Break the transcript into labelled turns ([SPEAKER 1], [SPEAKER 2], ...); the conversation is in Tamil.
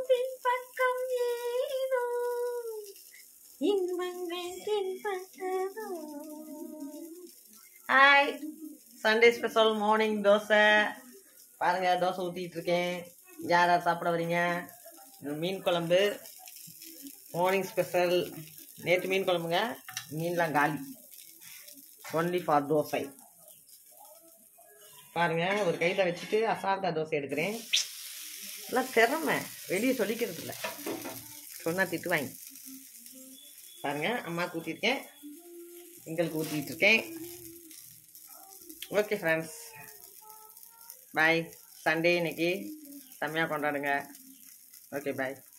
[SPEAKER 1] பின்பக்கம் ஏதோ இன்பங்கள் தென்பட்டதோ hi Sunday special morning dosai பாருங்க தோசை ஊற்றிட்டு இருக்கேன் யார் யார் சாப்பிட வரீங்க மீன் குழம்பு மார்னிங் ஸ்பெஷல் நேற்று மீன் குழம்புங்க மீன்லாம் காலி ஒன்லி ஃபார் தோசை பாருங்க ஒரு கையில் வச்சுட்டு அசால்ட்டா தோசை எடுக்கிறேன் எல்லாம் திறமை வெளியே சொல்லிக்கிறது இல்லை சொன்னால் திட்டுவாங்க பாருங்க அம்மாவுக்கு ஊற்றிருக்கேன் எங்களுக்கு ஊற்றிட்டு இருக்கேன் ஓகே ஃப்ரெண்ட்ஸ் பாய் சண்டே இன்னைக்கு செம்மையாக கொண்டாடுங்க ஓகே பாய்